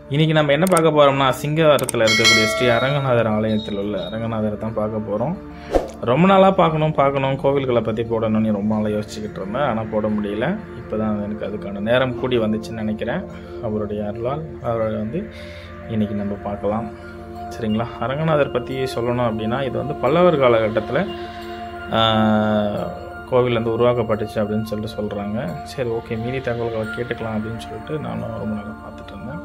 இன்னைக்கு நம்ம என்ன பார்க்க போறோம்னா சிங்கவரத்தில் இருக்கக்கூடிய ஸ்ரீ அரங்கநாதர் ஆலயத்தில் உள்ள அரங்கநாதரை தான் பார்க்க போகிறோம் ரொம்ப நாளாக பார்க்கணும் பார்க்கணும் கோவில்களை பற்றி போடணும்னு ரொம்ப நாளாக யோசிச்சுக்கிட்டு இருந்தேன் ஆனால் போட முடியல இப்போ தான் எனக்கு அதுக்கான நேரம் கூடி வந்துச்சுன்னு நினைக்கிறேன் அவருடைய அருளால் அவரை வந்து இன்னைக்கு நம்ம பார்க்கலாம் சரிங்களா அரங்கநாதர் பற்றி சொல்லணும் அப்படின்னா இது வந்து பல்லவர் காலகட்டத்தில் கோவில் வந்து உருவாக்கப்பட்டுச்சு அப்படின்னு சொல்லிட்டு சொல்கிறாங்க சரி ஓகே மீதி தகவல்களை கேட்டுக்கலாம் அப்படின்னு சொல்லிட்டு நானும் ரொம்ப நேரம் பார்த்துட்டு இருந்தேன்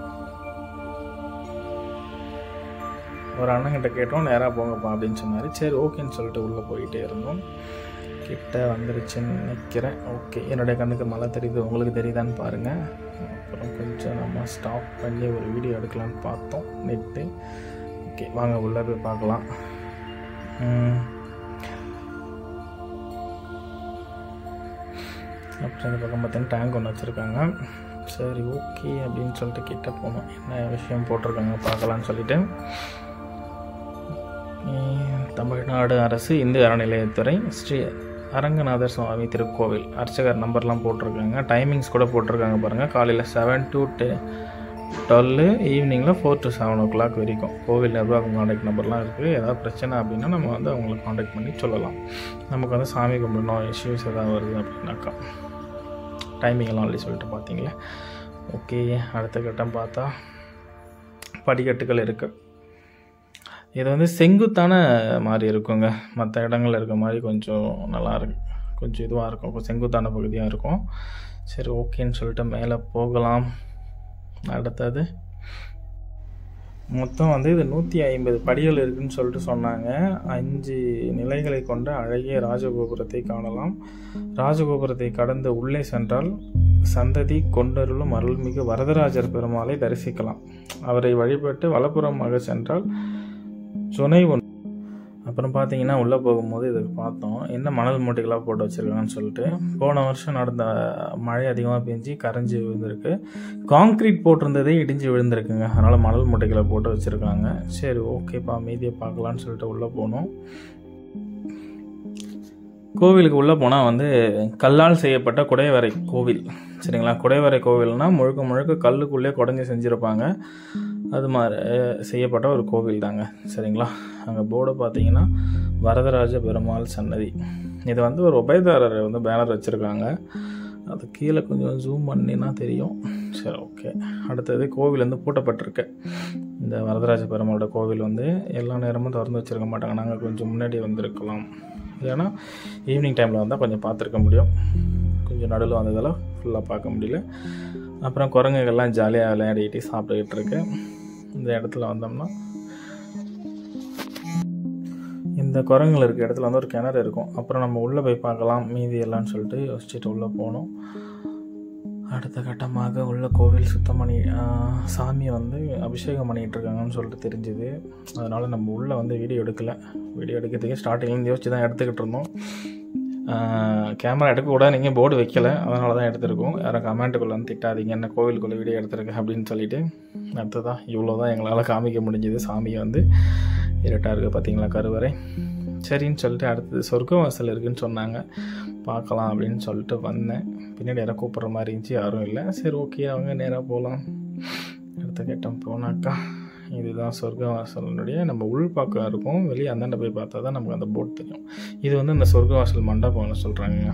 ஒரு அண்ணங்கிட்ட கேட்டோம் நேராக போங்கப்பா அப்படின்னு சொன்னார் சரி ஓகேன்னு சொல்லிட்டு உள்ளே போயிட்டே இருந்தோம் கிட்ட வந்துருச்சுன்னு நினைக்கிறேன் ஓகே என்னுடைய கண்ணுக்கு மழை தெரியுது உங்களுக்கு தெரியுதான்னு பாருங்கள் அப்புறம் கொஞ்சம் நம்ம ஸ்டாப் பண்ணி ஒரு வீடியோ எடுக்கலான்னு பார்த்தோம் நெட்டு ஓகே வாங்க உள்ளே போய் பார்க்கலாம் ம். அப்புறம் இந்த பக்கம் பார்த்தீங்கன்னா டேங்க் ஒன்று வச்சுருக்காங்க சரி ஓகே அப்படின்னு சொல்லிட்டு கிட்ட போனோம் என்ன விஷயம் போட்டிருக்காங்க பார்க்கலான்னு சொல்லிட்டு உம், தமிழ்நாடு அரசு இந்து அறநிலையத்துறை ஸ்ரீ அரங்கநாதர் சுவாமி திருக்கோவில் அர்ச்சகர் நம்பர்லாம் போட்டிருக்காங்க டைமிங்ஸ் கூட போட்டிருக்காங்க பாருங்கள் காலையில் செவன் டு டெ டுவெல்லு ஈவினிங்கில் four to seven o'clock வரைக்கும் கோவில் நிர்வாகம் காண்டாக்ட் நம்பர்லாம் இருக்குது ஏதாவது பிரச்சனை அப்படின்னா நம்ம வந்து அவங்களை காண்டாக்ட் பண்ணி சொல்லலாம் நமக்கு வந்து சாமி கும்பிடணும் இஷ்யூஸ் ஏதாவது வருது அப்படின்னாக்கா டைமிங் எல்லாம் ஆல்ரெடி சொல்லிட்டு பார்த்தீங்களா ஓகே அடுத்த கட்டம் பார்த்தா படிக்கட்டுகள் இருக்குது இது வந்து செங்குத்தான மாதிரி இருக்குங்க மற்ற இடங்கள்ல இருக்க மாதிரி கொஞ்சம் நல்லா இருக்கு கொஞ்சம் இதுவாக இருக்கும் கொஞ்சம் செங்குத்தான பகுதியாக இருக்கும் சரி ஓகேன்னு சொல்லிட்டு மேலே போகலாம் அடுத்தது மொத்தம் வந்து இது நூற்றி ஐம்பது படிகள் இருக்குன்னு சொல்லிட்டு சொன்னாங்க அஞ்சு நிலைகளை கொண்ட அழகிய ராஜகோபுரத்தை காணலாம் ராஜகோபுரத்தை கடந்து உள்ளே சென்றால் சந்ததி கொண்டருளும் அருள்மிகு வரதராஜர் பெருமாளை தரிசிக்கலாம் அவரை வழிபட்டு வலப்புறமாக சென்றால் சுனை ஒன்று அப்புறம் பார்த்தீங்கன்னா உள்ளே போகும்போது இதுக்கு பார்த்தோம் என்ன மணல் மூட்டைகளாக போட்டு வச்சுருக்காங்கன்னு சொல்லிட்டு போன வருஷம் நடந்த மழை அதிகமாக பெஞ்சு கரைஞ்சி விழுந்திருக்கு காங்க்ரீட் போட்டிருந்ததே இடிஞ்சு விழுந்திருக்குங்க அதனால் மணல் மூட்டைகளை போட்டு வச்சுருக்காங்க சரி ஓகேப்பா மீதியை பார்க்கலான்னு சொல்லிட்டு உள்ளே போனோம் கோவிலுக்கு உள்ளே போனால் வந்து கல்லால் செய்யப்பட்ட குடைவரை கோவில் சரிங்களா குடைவரை கோவில்னால் முழுக்க முழுக்க கல்லுக்குள்ளே குடஞ்சி செஞ்சுருப்பாங்க அது மாதிரி அஹ், செய்யப்பட்ட ஒரு கோவில் தாங்க சரிங்களா அங்கே போர்டை பார்த்தீங்கன்னா வரதராஜ பெருமாள் சன்னதி இது வந்து ஒரு உபயதாரர் வந்து பேனர் வச்சுருக்காங்க அது கீழே கொஞ்சம் ஜூம் பண்ணினா தெரியும் சரி ஓகே அடுத்தது கோவில் வந்து பூட்டப்பட்டிருக்கு இந்த வரதராஜ பெருமாளோட கோவில் வந்து எல்லா நேரமும் திறந்து வச்சுருக்க மாட்டாங்க நாங்கள் கொஞ்சம் முன்னாடி வந்திருக்கலாம் இல்லைன்னா ஈவினிங் டைமில் வந்தால் கொஞ்சம் பார்த்துருக்க முடியும் கொஞ்சம் நடுவில் வந்ததெல்லாம் ஃபுல்லாக பார்க்க முடியல அப்புறம் குரங்குகள்லாம் ஜாலியாக விளையாடிட்டு சாப்பிட்டுக்கிட்டு இருக்கு இந்த இடத்துல வந்தோம்னா இந்த குரங்குகள் இருக்க இடத்துல வந்து ஒரு கிணறு இருக்கும் அப்புறம் நம்ம உள்ளே போய் பார்க்கலாம் மீதி எல்லாம்னு சொல்லிட்டு யோசிச்சுட்டு உள்ளே போனோம் அடுத்த கட்டமாக உள்ள கோவில் சுத்தம் பண்ணி ஆஹ், சாமியை வந்து அபிஷேகம் பண்ணிகிட்டு இருக்காங்கன்னு சொல்லிட்டு தெரிஞ்சுது அதனால் நம்ம உள்ளே வந்து வீடியோ எடுக்கலை வீடியோ எடுக்கிறதுக்கு ஸ்டார்டிங்லேருந்து யோசிச்சு தான் எடுத்துக்கிட்டு இருந்தோம் கேமரா எடுக்கக்கூடாது நீங்கள் போர்டு வைக்கல அதனால தான் எடுத்திருக்கோம் யாரும் கமெண்ட்டுக்குள்ளே வந்து திட்டாதீங்க என்ன கோவிலுக்குள்ளே வீடியோ எடுத்திருக்கேன் அப்படின்னு சொல்லிட்டு அடுத்ததான் இவ்வளோ தான் எங்களால் காமிக்க முடிஞ்சது சாமியை வந்து இருட்டாக இருக்குது பார்த்தீங்களா கருவறை சரின்னு சொல்லிட்டு அடுத்தது சொர்க்க வாசல் இருக்குன்னு சொன்னாங்க பார்க்கலாம் அப்படின்னு சொல்லிட்டு வந்தேன் பின்னாடி யாரும் கூப்பிட்ற மாதிரி இருந்துச்சு யாரும் இல்லை சரி ஓகே அவங்க நேராக போகலாம் அடுத்த கட்டம் போனாக்கா இதுதான் சொர்க்க வாசலினுடைய நம்ம உள் பக்கம் இருக்கும் வெளியே அந்தாண்ட போய் பார்த்தா தான் நமக்கு அந்த போட் தெரியும் இது வந்து இந்த சொர்க்க வாசல் மண்டபம்னு சொல்கிறாங்க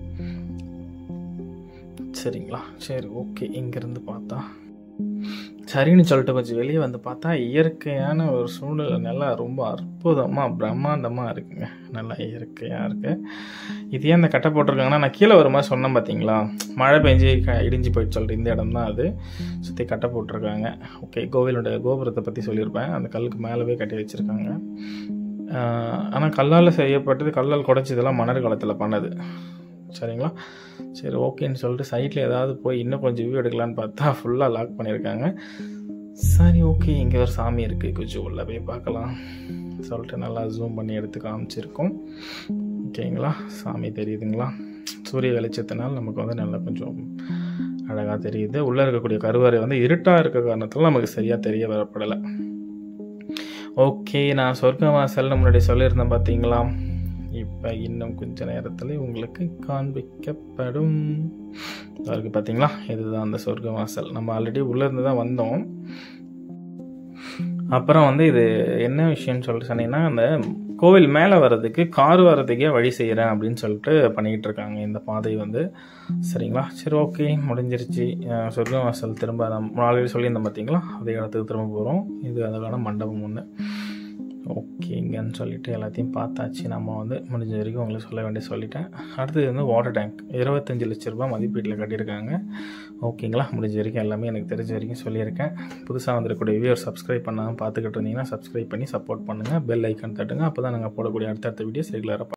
சரிங்களா சரி ஓகே இங்கேருந்து பார்த்தா சரின்னு சொல்லிட்டு கொஞ்சம் வெளியே வந்து பார்த்தா இயற்கையான ஒரு சூழ்நிலை நல்லா ரொம்ப அற்புதமாக பிரம்மாண்டமாக இருக்குங்க நல்லா இயற்கையாக இருக்குது இது ஏன் இந்த கட்டை போட்டிருக்காங்கன்னா நான் கீழே ஒரு மாதிரி சொன்னேன் பார்த்தீங்களா மழை பெஞ்சு க இடிஞ்சு போயிட்டு சொல்லிட்டு இந்த இடம் தான் அது சுற்றி கட்டை போட்டிருக்காங்க ஓகே கோவிலோட கோபுரத்தை பற்றி சொல்லியிருப்பேன் அந்த கல்லுக்கு மேலவே கட்டி வச்சுருக்காங்க ஆனால் கல்லால் செய்யப்பட்டது கல்லால் குடைச்சதெல்லாம் மன்னர் காலத்தில் பண்ணது சரிங்களா சரி ஓகேன்னு சொல்லிட்டு சைட்டில் ஏதாவது போய் இன்னும் கொஞ்சம் வியூ எடுக்கலான்னு பார்த்தா ஃபுல்லாக லாக் பண்ணியிருக்காங்க சரி ஓகே இங்கே ஒரு சாமி இருக்குது கொஞ்சம் உள்ளே போய் பார்க்கலாம் சொல்லிட்டு நல்லா ஜூம் பண்ணி எடுத்து காமிச்சிருக்கோம் ஓகேங்களா சாமி தெரியுதுங்களா சூரிய வெளிச்சத்தினால் நமக்கு வந்து நல்லா கொஞ்சம் அழகாக தெரியுது உள்ளே இருக்கக்கூடிய கருவறை வந்து இருட்டாக இருக்க காரணத்தால் நமக்கு சரியாக தெரிய வரப்படலை ஓகே நான் சொர்க்க வாசல்னு முன்னாடி சொல்லியிருந்தேன் பார்த்தீங்களா இப்போ இப்போ இன்னும் கொஞ்ச நேரத்தில் உங்களுக்கு காண்பிக்கப்படும் இருக்குது பார்த்தீங்களா இதுதான் அந்த சொர்க்க வாசல் நம்ம ஆல்ரெடி உள்ளேருந்து தான் வந்தோம் அப்புறம் வந்து இது என்ன விஷயம்னு சொல்லிட்டு சொன்னீங்கன்னா அந்த கோவில் மேலே வர்றதுக்கு கார் வர்றதுக்கே வழி செய்கிறேன் அப்படின்னு சொல்லிட்டு பண்ணிக்கிட்டு இருக்காங்க இந்த பாதை வந்து சரிங்களா சரி ஓகே முடிஞ்சிருச்சு அஹ் சொர்க்க வாசல் திரும்ப நம்ம ஆல்ரெடி சொல்லியிருந்தோம் பார்த்தீங்களா அதே இடத்துக்கு திரும்ப போகிறோம் இது அதுக்கான மண்டபம் ஒன்று ஓகேங்கன்னு சொல்லிட்டு எல்லாத்தையும் பார்த்தாச்சு நம்ம வந்து முடிஞ்ச வரைக்கும் உங்களுக்கு சொல்ல வேண்டிய சொல்லிட்டேன் அடுத்தது வந்து வாட்டர் டேங்க் இருபத்தஞ்சி லட்ச ரூபாய் மதிப்பீட்டில் கட்டியிருக்காங்க ஓகேங்களா முடிஞ்ச வரைக்கும் எல்லாமே எனக்கு தெரிஞ்ச வரைக்கும் சொல்லியிருக்கேன் புதுசாக வந்திருக்கக்கூடிய வியூவர் சப்ஸ்கிரைப் பண்ணாமல் பார்த்துக்கிட்டு இருந்தீங்கன்னா சப்ஸ்கிரைப் பண்ணி சப்போர்ட் பண்ணுங்கள் பெல் ஐக்கான் தட்டுங்க அப்போ தான் நாங்கள் போடக்கூடிய அடுத்தடுத்த வீடியோஸ் ரெகுலராக